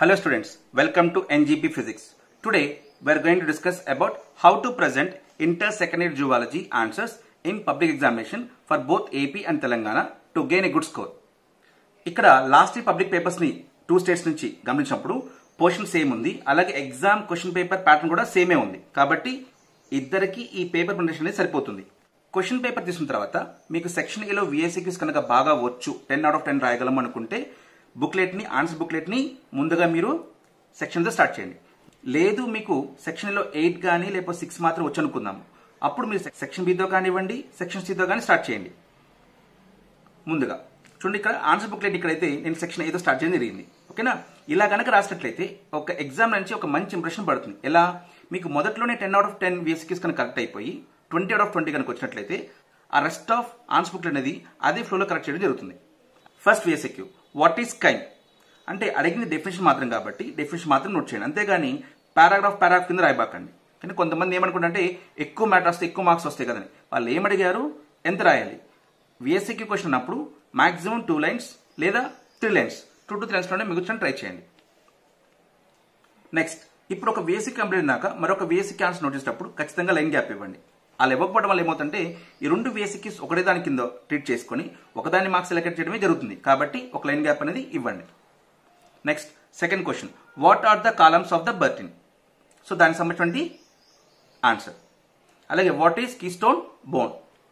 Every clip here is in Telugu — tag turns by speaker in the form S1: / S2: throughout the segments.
S1: Hello students, welcome to NGP Physics. Today we are going to discuss about how to present inter-secondary zoology answers in public examination for both AP and Telangana to gain a good score. ఇక్కడ లాస్ట్ ఇయర్ పబ్లిక్ పేపర్స్ ని టూ స్టేట్స్ నుంచి గమనించినప్పుడు పోర్షన్ సేమ్ ఉంది అలాగే ఎగ్జామ్ క్వశ్చన్ పేపర్ ప్యాటర్న్ కూడా సేమే ఉంది కాబట్టి ఇద్దరికి ఈ పేపర్ ప్రెజెంటేషన్ అనేది సరిపోతుంది క్వశ్చన్ పేపర్ తీసుకున్న తర్వాత మీకు సెక్షన్ ఏలో విఎస్సిక్యూస్ కనుక బాగా వచ్చు టెన్ అవుట్ ఆఫ్ టెన్ రాయగలం అనుకుంటే బుక్లెట్ ని ఆన్సర్ బుక్లెట్ ని ముందుగా మీరు సెక్షన్ తో స్టార్ట్ చేయండి లేదు మీకు సెక్షన్ లో ఎయిట్ కానీ లేకపోతే సిక్స్ మాత్రం వచ్చు అనుకుందాం అప్పుడు మీరు సెక్షన్ బితో కానివ్వండి సెక్షన్ సితో కానీ స్టార్ట్ చేయండి ముందుగా చూడండి ఇక్కడ ఆన్సర్ బుక్లెట్ ఇక్కడైతే నేను సెక్షన్ ఏదో స్టార్ట్ చేయడం జరిగింది ఓకేనా ఇలా కనుక రాసినట్లయితే ఒక ఎగ్జామ్ నుంచి ఒక మంచి ఇంప్రెషన్ పడుతుంది ఎలా మీకు మొదట్లోనే ten out of ten VSAQs కనుక కరెక్ట్ అయిపోయి ట్వంటీ అవుట్ ఆఫ్ ట్వంటీ కనుక వచ్చినట్లయితే ఆ రెస్ట్ ఆఫ్ ఆన్సర్ బుక్లెట్ అనేది అదే ఫ్లోలో కరెక్ట్ చేయడం జరుగుతుంది first VSAQ what is crime అంటే అడిగిన డెఫినేషన్ మాత్రం కాబట్టి డెఫినేషన్ మాత్రం నోట్ చేయండి అంతేగాని పారాగ్రాఫ్ పారాగ్రాఫ్ కింద రాయబాకండి కానీ కొంతమంది ఏమనుకుంటే ఎక్కువ మ్యాటర్ వస్తే ఎక్కువ మార్క్స్ వస్తాయి కదని వాళ్ళు ఏమడిగారు ఎంత రాయాలి విఎస్సిక్యూ క్వశ్చన్ అన్నప్పుడు మాక్సిమం టూ లైన్స్ లేదా three lines two to three లైన్స్లోనే మిగుల్చడం ట్రై చేయండి నెక్స్ట్ ఇప్పుడు ఒక వేసిక్ కంప్లీట్ అయినాక మరొక వేసిక్ ఆన్సర్ నోట్ చేసేటప్పుడు ఖచ్చితంగా లైన్ గ్యాప్ ఇవ్వండి అలా ఇవ్వకపోవడం వల్ల ఏమవుతుంటే ఈ రెండు వేసిక్ ఒకటే దాని కింద ట్రీట్ చేసుకొని ఒకదాని మార్క్స్ సెలెక్ట్ చేయడమే జరుగుతుంది కాబట్టి ఒక లైన్ గ్యాప్ అనేది ఇవ్వండి next second question what are the columns of the Bertin so దానికి సంబంధించినటువంటి ఆన్సర్ అలాగే వాట్ ఈస్ కీస్టోన్ బోన్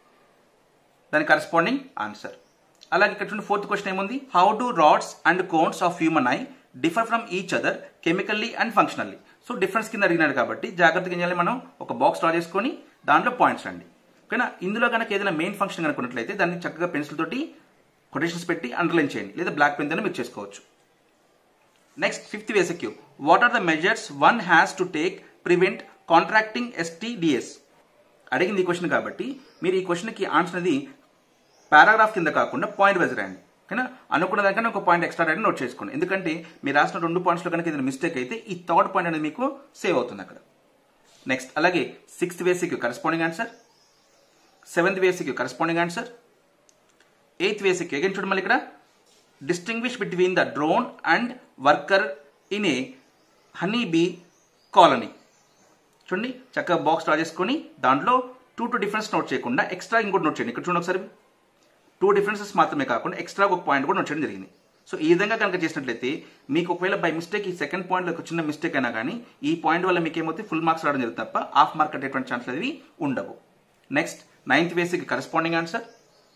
S1: దాని కరస్పాండింగ్ ఆన్సర్ అలాగే ఇక్కడ చూడండి ఫోర్త్ క్వశ్చన్ ఏముంది how do rods and cones of human eye differ from each other chemically and functionally so difference కింద అడిగినాడు కాబట్టి జాగ్రత్తగా ఏం చేయాలి మనం ఒక బాక్స్ డ్రా చేసుకొని దాంట్లో పాయింట్స్ రండి ఓకేనా ఇందులో కనుక ఏదైనా మెయిన్ ఫంక్షన్ కనుకున్నట్లయితే దాన్ని చక్కగా పెన్సిల్ తోటి కొటేషన్స్ పెట్టి అండర్లైన్ చేయండి లేదా బ్లాక్ పెన్ తో మీరు చేసుకోవచ్చు next fifth VSAQ what are the measures one has to take prevent contracting STDs అడిగింది ఈ క్వశ్చన్ కాబట్టి మీరు ఈ క్వశ్చన్కి ఆన్సర్ అనేది పారాగ్రాఫ్ కింద కాకుండా పాయింట్ వైజ్ రాయండి ఓకేనా అనుకున్న దానికన్నా ఒక పాయింట్ ఎక్స్ట్రా రాయడం నోట్ చేసుకోండి ఎందుకంటే మీరు రాసిన రెండు పాయింట్స్లో కనుక ఏదైనా మిస్టేక్ అయితే ఈ థర్డ్ పాయింట్ అనేది మీకు సేవ్ అవుతుంది అక్కడ నెక్స్ట్ అలాగే sixth VSAQ corresponding answer seventh VSAQ corresponding answer eighth VSAQ again చూడండి మళ్ళీ ఇక్కడ distinguish between the drone and worker in a honey bee colony చూడండి చక్కగా బాక్స్ డ్రా చేసుకొని దాంట్లో టూ టూ డిఫరెన్స్ నోట్ చేయకుండా ఎక్స్ట్రా ఇంకోటి నోట్ చేయండి ఇక్కడ చూడండి ఒకసారి టూ డిఫరెన్సెస్ మాత్రమే కాకుండా ఎక్స్ట్రా ఒక పాయింట్ కూడా నోట్ చేయడం జరిగింది సో ఈ విధంగా కనుక చేసినట్లయితే మీకు ఒకవేళ బై మిస్టేక్ ఈ సెకండ్ పాయింట్లో ఒక చిన్న మిస్టేక్ అయినా కానీ ఈ పాయింట్ వల్ల మీకు ఏమవుతుంది ఫుల్ మార్క్స్ రావడం జరుగుతుంది తప్ప హాఫ్ మార్క్ అయ్యేటువంటి ఛాన్సెస్ అనేవి ఉండవు next ninth VSAQ corresponding answer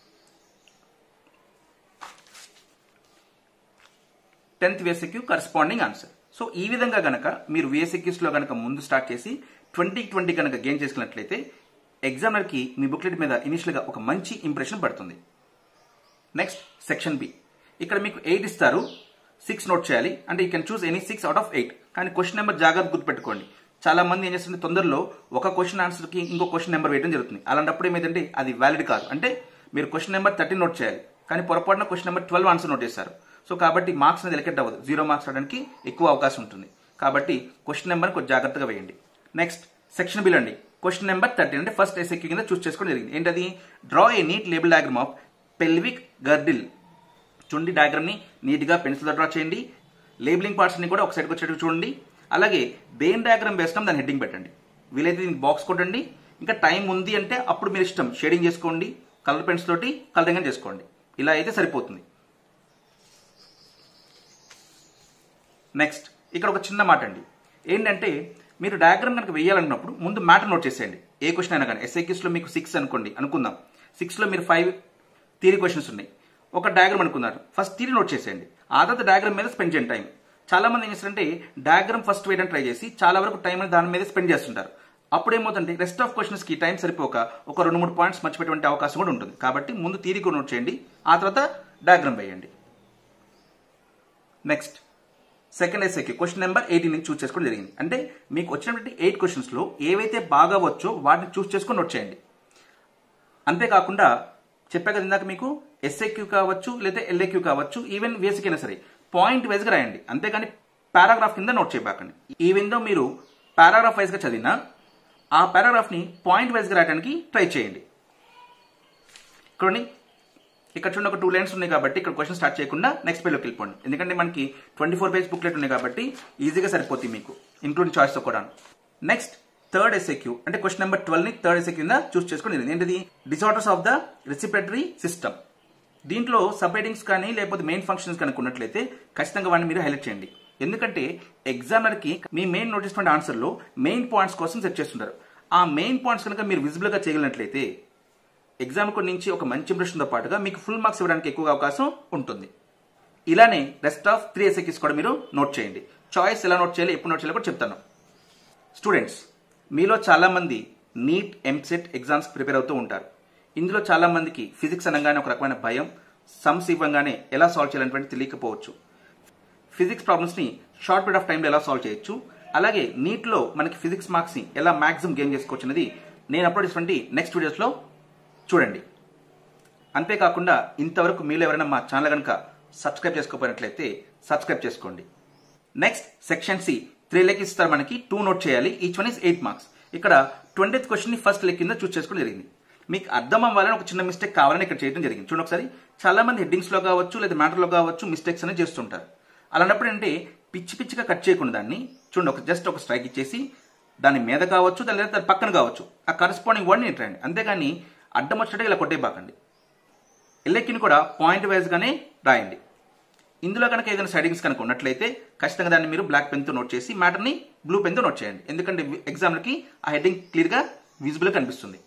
S1: tenth VSAQ corresponding answer so ఈ విధంగా గనక మీరు విఎస్సిక్యూస్ లో గనక ముందు స్టార్ట్ చేసి ట్వంటీ ట్వంటీ కనుక గెయిన్ చేసుకున్నట్లయితే ఎగ్జామినర్ కి మీ బుక్లెట్ మీద ఇనిషియల్ గా ఒక మంచి ఇంప్రెషన్ పడుతుంది నెక్స్ట్ సెక్షన్ బి ఇక్కడ మీకు ఎయిట్ ఇస్తారు సిక్స్ నోట్ చేయాలి అంటే you can choose any six out of eight కానీ క్వశ్చన్ నెంబర్ జాగ్రత్త గుర్తుపెట్టుకోండి చాలా మంది ఏం చేస్తుంది తొందరలో ఒక క్వశ్చన్ ఆన్సర్ కి ఇంకో క్వశ్చన్ నెంబర్ వేయడం జరుగుతుంది అలాంటప్పుడు ఏమైందంటే అది వ్యాలిడ్ కాదు అంటే మీరు క్వశ్చన్ నెంబర్ థర్టీన్ నోట్ చేయాలి కానీ పొరపాటున question number twelve answer note చేస్తారు సో కాబట్టి మార్క్స్ అనేది ఎలకెట్ అవ్వదు జీరో మార్క్స్ రావడానికి ఎక్కువ అవకాశం ఉంటుంది కాబట్టి క్వశ్చన్ నెంబర్ కొంచెం జాగ్రత్తగా వేయండి నెక్స్ట్ సెక్షన్ బిల్ అండి క్వశ్చన్ నెంబర్ థర్టీన్ అంటే ఫస్ట్ ఎస్ఎక్యూ కింద చూస్ చేసుకోవడం జరిగింది ఏంటది draw a neat label diagram of pelvic girdle చూడండి డయాగ్రామ్ ని నీట్ గా పెన్సిల్ డ్రా చేయండి లేబులింగ్ పార్ట్స్ ని కూడా ఒక సైడ్కి వచ్చేట్టు చూడండి అలాగే దేని డయాగ్రామ్ వేస్తాం దాని హెడ్డింగ్ పెట్టండి వీలైతే దీనికి బాక్స్ కొట్టండి ఇంకా టైం ఉంది అంటే అప్పుడు మీరు ఇష్టం షేడింగ్ చేసుకోండి కలర్ పెన్స్ తోటి కలరింగ్ చేసుకోండి ఇలా అయితే సరిపోతుంది నెక్స్ట్ ఇక్కడ ఒక చిన్న మాట అండి ఏంటంటే మీరు డయాగ్రామ్ కనుక వేయాలన్నప్పుడు ముందు మ్యాటర్ నోట్ చేసేయండి ఏ క్వశ్చన్ అయినా కానీ ఎస్ఐక్యూస్ లో మీకు సిక్స్ అనుకోండి అనుకుందాం సిక్స్ లో మీరు ఫైవ్ థియరీ క్వశ్చన్స్ ఉన్నాయి ఒక డయాగ్రామ్ అనుకున్నారు ఫస్ట్ థియరీ నోట్ చేసేయండి ఆ తర్వాత డయాగ్రామ్ మీద స్పెండ్ చేయండి టైం చాలా మంది ఏం చేస్తారంటే డయాగ్రామ్ ఫస్ట్ వేయడానికి ట్రై చేసి చాలా వరకు టైం దాని మీద స్పెండ్ చేస్తుంటారు అప్పుడు ఏమవుతుందంటే రెస్ట్ ఆఫ్ క్వశ్చన్స్ కి టైం సరిపోక ఒక రెండు మూడు పాయింట్స్ మర్చిపోయేటువంటి అవకాశం కూడా ఉంటుంది కాబట్టి ముందు థియరీ కూడా నోట్ చేయండి ఆ తర్వాత డయాగ్రామ్ వేయండి నెక్స్ట్ సెకండ్ ఎస్ఏకి క్వశ్చన్ నెంబర్ ఎయిటీన్ నుంచి చూస్ చేసుకోవడం జరిగింది అంటే మీకు వచ్చినటువంటి ఎయిట్ క్వశ్చన్స్ లో ఏవైతే బాగా వచ్చో వాటిని చూస్ చేసుకొని నోట్ చేయండి అంతేకాకుండా చెప్పా కదా ఇందాక మీకు ఎస్ఏక్యూ కావచ్చు లేదా ఎల్ఏక్యూ కావచ్చు ఈవెన్ వేసిక్ అయినా సరే పాయింట్ వైజ్ గా రాయండి అంతేగాని పారాగ్రాఫ్ కింద నోట్ చేయబాకండి ఈవెన్ దో మీరు పారాగ్రాఫ్ వైజ్ గా చదివినా ఆ పారాగ్రాఫ్ ని పాయింట్ వైజ్ గా రాయడానికి ట్రై చేయండి చూడండి ఇక్కడ చూడండి ఒక టూ లైన్స్ ఉన్నాయి కాబట్టి ఇక్కడ క్వశ్చన్ స్టార్ట్ చేయకుండా నెక్స్ట్ పేజ్లోకి వెళ్ళిపోండి ఎందుకంటే మనకి ట్వంటీ ఫోర్ పేజ్ బుక్లెట్ ఉన్నాయి కాబట్టి ఈజీగా సరిపోతుంది మీకు ఇంక్లూడింగ్ చాయిస్తో కూడా నెక్స్ట్ థర్డ్ ఎస్ఏక్యూ అంటే క్వశ్చన్ నెంబర్ ట్వెల్వ్ ని థర్డ్ ఎస్ఏ కింద చూస్ చేసుకుని ఏంటిది disorders of the respiratory system దీంట్లో సబ్ హెడింగ్స్ కానీ లేకపోతే మెయిన్ ఫంక్షన్స్ కనుక ఉన్నట్లయితే ఖచ్చితంగా వాడిని మీరు హైలైట్ చేయండి ఎందుకంటే ఎగ్జామినర్ కి మీ మెయిన్ నోటీస్ ఆన్సర్ లో మెయిన్ పాయింట్స్ కోసం సెట్ చేస్తుంటారు ఆ మెయిన్ పాయింట్స్ కనుక మీరు విజిబుల్ గా చేయగలిగినట్లయితే ఎగ్జామ్ నుంచి ఒక మంచి ఇంప్రెషన్తో పాటుగా మీకు ఫుల్ మార్క్స్ ఇవ్వడానికి ఎక్కువ అవకాశం ఉంటుంది ఇలానే రెస్ట్ ఆఫ్ త్రీ ఎస్ఏకిస్ కూడా మీరు నోట్ చేయండి చాయిస్ ఎలా నోట్ చేయాలి ఎప్పుడు నోట్ చేయాలి కూడా చెప్తాను స్టూడెంట్స్ మీలో చాలా మంది నీట్ ఎంసెట్ ఎగ్జామ్స్ ప్రిపేర్ అవుతూ ఉంటారు ఇందులో చాలా మందికి ఫిజిక్స్ అనగానే ఒక రకమైన భయం సమ్స్ ఇవ్వగానే ఎలా సాల్వ్ చేయాలనేటువంటి తెలియకపోవచ్చు ఫిజిక్స్ ప్రాబ్లమ్స్ ని షార్ట్ పీరియడ్ ఆఫ్ టైంలో ఎలా సాల్వ్ చేయొచ్చు అలాగే నీట్లో మనకి ఫిజిక్స్ మార్క్స్ ని ఎలా మాక్సిమం గెయిన్ చేసుకోవచ్చు అనేది నేను అప్లోడ్ చేసినటువంటి నెక్స్ట్ వీడియోస్లో చూడండి అంతేకాకుండా ఇంతవరకు మీలో ఎవరైనా మా ఛానల్ కనుక సబ్స్క్రైబ్ చేసుకోకపోయినట్లయితే సబ్స్క్రైబ్ చేసుకోండి నెక్స్ట్ సెక్షన్ సి త్రీ లెక్ ఇస్తారు మనకి టూ నోట్ చేయాలి each one is eight marks ఇక్కడ ట్వంటీ క్వశ్చన్ ని ఫస్ట్ లెక్ కింద చూస్ చేసుకోవడం జరిగింది మీకు అర్థం అవ్వాలని ఒక చిన్న మిస్టేక్ కావాలని ఇక్కడ చేయడం జరిగింది చూడండి ఒకసారి చాలా మంది హెడ్డింగ్స్ లో కావచ్చు లేదా మ్యాటర్ లో కావచ్చు మిస్టేక్స్ అనేది చేస్తుంటారు అలాంటప్పుడు అంటే పిచ్చి పిచ్చిగా కట్ చేయకుండా దాన్ని చూడండి ఒక జస్ట్ ఒక స్ట్రైక్ ఇచ్చేసి దాని మీద కావచ్చు దాని లేదా దాని పక్కన కావచ్చు ఆ కరస్పాండింగ్ వర్డ్ని ఇట్రండి అంతేగాని అడ్డం వచ్చినట్టుగా ఇలా కొట్టేబాకండి ఎల్లెక్కిని కూడా పాయింట్ వైజ్గానే రాయండి ఇందులో కనుక ఏదైనా సైడింగ్స్ కనుక ఉన్నట్లయితే ఖచ్చితంగా దాన్ని మీరు బ్లాక్ పెన్తో నోట్ చేసి మ్యాటర్ని బ్లూ పెన్తో నోట్ చేయండి ఎందుకంటే ఎగ్జామ్లకి ఆ హెడ్డింగ్ క్లియర్గా విజిబుల్గా కనిపిస్తుంది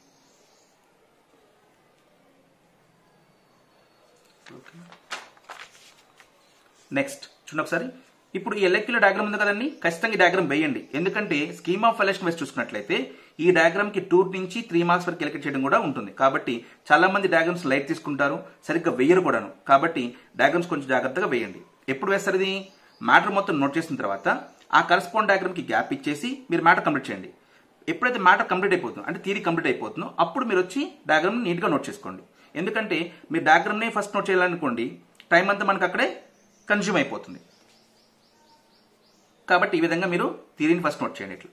S1: నెక్స్ట్ చూడండి ఒకసారి ఇప్పుడు ఈ ఎలక్యుల డయాగ్రామ్ ఉంది కదండి ఖచ్చితంగా ఈ డయాగ్రామ్ వేయండి ఎందుకంటే స్కీమ్ ఆఫ్ ఎలక్షన్ వైస్ చూసుకున్నట్లయితే ఈ డయాగ్రామ్ కి టూ నుంచి త్రీ మార్క్స్ వరకు ఎలక్ట్ చేయడం కూడా ఉంటుంది కాబట్టి చాలా మంది డయాగ్రామ్స్ లైట్ తీసుకుంటారు సరిగ్గా వేయరు కూడాను కాబట్టి డయాగ్రామ్స్ కొంచెం జాగ్రత్తగా వేయండి ఎప్పుడు వేస్తారు ఇది మ్యాటర్ మొత్తం నోట్ చేసిన తర్వాత ఆ కరస్పాండ్ డయాగ్రామ్ కి గ్యాప్ ఇచ్చేసి మీరు మ్యాటర్ కంప్లీట్ చేయండి ఎప్పుడైతే మ్యాటర్ కంప్లీట్ అయిపోతుందో అంటే థీరీ కంప్లీట్ అయిపోతుందో అప్పుడు మీరు వచ్చి డయాగ్రామ్ నీట్గా నోట్ చేసుకోండి ఎందుకంటే మీరు డయాగ్రామ్నే ఫస్ట్ నోట్ చేయాలనుకోండి టైం అంతా మనకు అక్కడే కన్జ్యూమ్ అయిపోతుంది కాబట్టి ఈ విధంగా మీరు థీరీని ఫస్ట్ నోట్ చేయండి ఇట్లా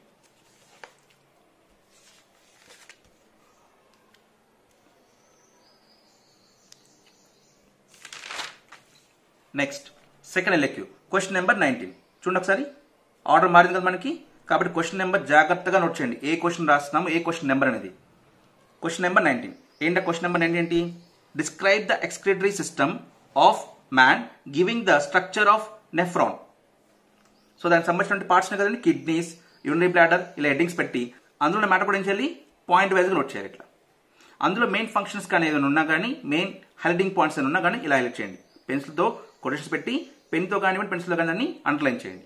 S1: next second LAQ question number nineteen చూడండి ఒకసారి ఆర్డర్ మారింది కదా మనకి కాబట్టి క్వశ్చన్ నెంబర్ జాగ్రత్తగా నోట్ చేయండి ఏ క్వశ్చన్ రాస్తున్నాము ఏ క్వశ్చన్ నెంబర్ అనేది క్వశ్చన్ నెంబర్ నైన్టీన్ ఏంటంటే క్వశ్చన్ నెంబర్ నైన్టీన్ ఏంటి describe the excretory system of man giving the structure of nephron so దానికి సంబంధించిన పార్ట్స్ కదండి కిడ్నీస్ యూరినరీ బ్లాడర్ ఇలా హెడ్డింగ్స్ పెట్టి అందులో మ్యాటర్ కూడా ఏం చేయాలి పాయింట్ వైజ్గా నోట్ చేయాలి ఇట్లా అందులో మెయిన్ ఫంక్షన్స్ కానీ ఏదైనా ఉన్నా కానీ మెయిన్ హెల్డింగ్ పాయింట్స్ ఏమైనా ఉన్నా కానీ ఇలా హైలైట్ చేయండి పెన్సిల్తో కొటేషన్స్ పెట్టి పెన్తో కానివ్వండి పెన్సిల్తో కానీ దాన్ని అండర్లైన్ చేయండి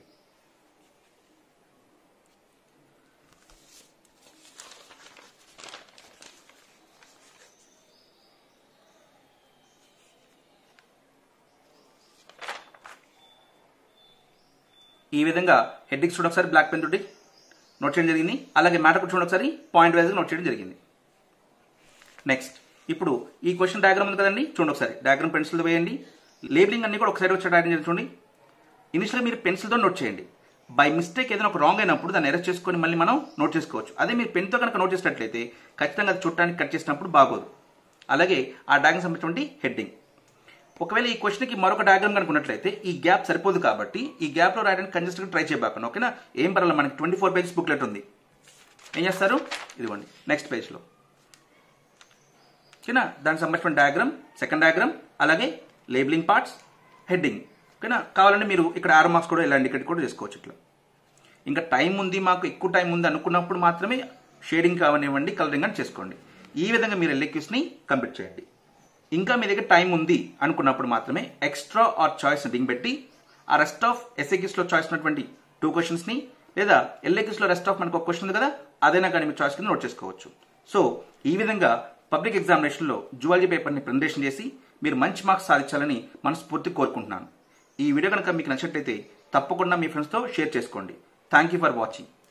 S1: ఈ విధంగా హెడ్డింగ్స్ చూడండి ఒకసారి బ్లాక్ పెన్ తోటి నోట్ చేయడం జరిగింది అలాగే మ్యాటర్ కూడా చూడండి ఒకసారి పాయింట్ వైజ్గా నోట్ చేయడం జరిగింది నెక్స్ట్ ఇప్పుడు ఈ క్వశ్చన్ డయాగ్రామ్ ఉంది కదండి చూడండి ఒకసారి డయాగ్రామ్ పెన్సిల్ వేయండి లేబులింగ్ అన్ని కూడా ఒకసారి వచ్చే డయాగ్రామ్ చూడండి ఇనిషియల్గా మీరు పెన్సిల్తో నోట్ చేయండి బై మిస్టేక్ ఏదైనా ఒక రాంగ్ అయినప్పుడు దాన్ని ఎరెస్ట్ చేసుకొని మళ్ళీ మనం నోట్ చేసుకోవచ్చు అదే మీరు పెన్తో కనుక నోట్ చేసినట్లయితే ఖచ్చితంగా అది చుట్టానికి కట్ చేసినప్పుడు బాగోదు అలాగే ఆ డయాగ్రామ్ సంబంధించినటువంటి హెడ్డింగ్ ఒకవేళ ఈ క్వశ్చన్కి మరొక డయాగ్రామ్ కనుక ఉన్నట్లయితే ఈ గ్యాప్ సరిపోదు కాబట్టి ఈ గ్యాప్లో రాయడానికి కంజెస్ట్గా ట్రై చేయబాకండి ఓకేనా ఏం పర్వాలేదు మనకి ట్వంటీ ఫోర్ పేజెస్ బుక్లెట్ ఉంది ఏం చేస్తారు ఇదిగోండి నెక్స్ట్ పేజ్లో ఓకేనా దానికి సంబంధించిన డయాగ్రామ్ సెకండ్ డయాగ్రామ్ అలాగే లేబులింగ్ పార్ట్స్ హెడ్డింగ్ ఓకేనా కావాలంటే మీరు ఇక్కడ ఆరు మార్క్స్ కూడా ఇలా ఇండికేట్ కూడా చేసుకోవచ్చు ఇట్లా ఇంకా టైం ఉంది మాకు ఎక్కువ టైం ఉంది అనుకున్నప్పుడు మాత్రమే షేడింగ్ కావనివ్వండి కలరింగ్ అని చేసుకోండి ఈ విధంగా మీరు ఎల్ఎక్యూస్ని కంప్లీట్ చేయండి ఇంకా మీ దగ్గర టైం ఉంది అనుకున్నప్పుడు మాత్రమే ఎక్స్ట్రా ఆర్ చాయిస్ డింగ్ పెట్టి ఆ రెస్ట్ ఆఫ్ ఎస్ఏక్యూస్లో చాయిస్ ఉన్నటువంటి టూ క్వశ్చన్స్ని లేదా ఎల్ఏక్యూస్లో రెస్ట్ ఆఫ్ మనకు ఒక క్వశ్చన్ ఉంది కదా అదైనా కానీ మీరు చాయిస్ కింద నోట్ చేసుకోవచ్చు సో ఈ విధంగా పబ్లిక్ ఎగ్జామినేషన్లో జువాలజీ పేపర్ని ప్రజెంటేషన్ చేసి మీరు మంచి మార్క్స్ సాధించాలని మనస్ఫూర్తి కోరుకుంటున్నాను ఈ వీడియో కనుక మీకు నచ్చినట్లయితే తప్పకుండా మీ ఫ్రెండ్స్తో షేర్ చేసుకోండి థ్యాంక్ యూ ఫర్ వాచింగ్